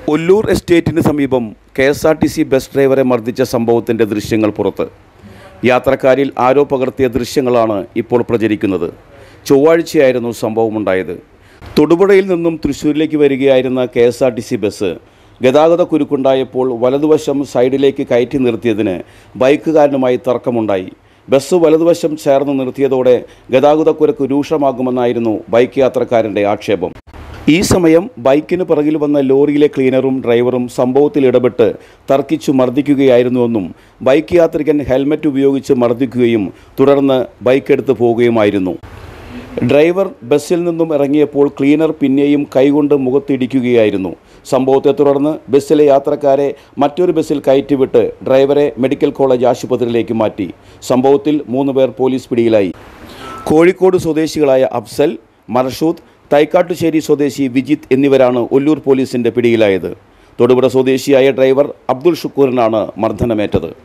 ഒല്ലൂർ എസ്റ്റേറ്റിന് സമീപം K S R T C bus ഡ്രൈവറെ മർദ്ദിച്ച സംഭവത്തിൻ്റെ ദൃശ്യങ്ങൾ പുറത്ത് യാത്രക്കാരിൽ ആരോ പകർത്തിയ ദൃശ്യങ്ങളാണ് ഇപ്പോൾ പ്രചരിക്കുന്നത് ചൊവ്വാഴ്ചയായിരുന്നു സംഭവമുണ്ടായത് തൊടുപുഴയിൽ നിന്നും തൃശ്ശൂരിലേക്ക് വരികയായിരുന്ന K S R T C bus ഗതാഗത കുരുക്കുണ്ടായപ്പോൾ വലതുവശം സൈഡിലേക്ക് കയറ്റി നിർത്തിയതിന് ബൈക്കുകാരനുമായി തർക്കമുണ്ടായി ബസ് വലതുവശം ചേർന്ന് നിർത്തിയതോടെ ഗതാഗതക്കുരുക്ക് രൂക്ഷമാകുമെന്നായിരുന്നു ബൈക്ക് യാത്രക്കാരൻ്റെ ആക്ഷേപം ഈ സമയം ബൈക്കിന് പിറകിൽ വന്ന ലോറിയിലെ ക്ലീനറും ഡ്രൈവറും സംഭവത്തിൽ ഇടപെട്ട് തർക്കിച്ചു മർദ്ദിക്കുകയായിരുന്നുവെന്നും ബൈക്ക് യാത്രികൻ ഹെൽമറ്റ് ഉപയോഗിച്ച് മർദ്ദിക്കുകയും തുടർന്ന് ബൈക്ക് എടുത്ത് പോവുകയുമായിരുന്നു ഡ്രൈവർ ബസ്സിൽ നിന്നും ഇറങ്ങിയപ്പോൾ ക്ലീനർ പിന്നെയും കൈകൊണ്ട് മുഖത്തിടിക്കുകയായിരുന്നു സംഭവത്തെ തുടർന്ന് ബസ്സിലെ യാത്രക്കാരെ മറ്റൊരു ബസ്സിൽ കയറ്റിവിട്ട് ഡ്രൈവറെ മെഡിക്കൽ കോളേജ് ആശുപത്രിയിലേക്ക് മാറ്റി സംഭവത്തിൽ മൂന്ന് പേർ പോലീസ് പിടിയിലായി കോഴിക്കോട് സ്വദേശികളായ അഫ്സൽ മർഷൂദ് തൈക്കാട്ടുശ്ശേരി സ്വദേശി വിജിത്ത് എന്നിവരാണ് ഒല്ലൂർ പോലീസിന്റെ പിടിയിലായത് തൊടുപുഴ സ്വദേശിയായ ഡ്രൈവർ അബ്ദുൾ ഷുക്കൂറിനാണ് മർദ്ദനമേറ്റത്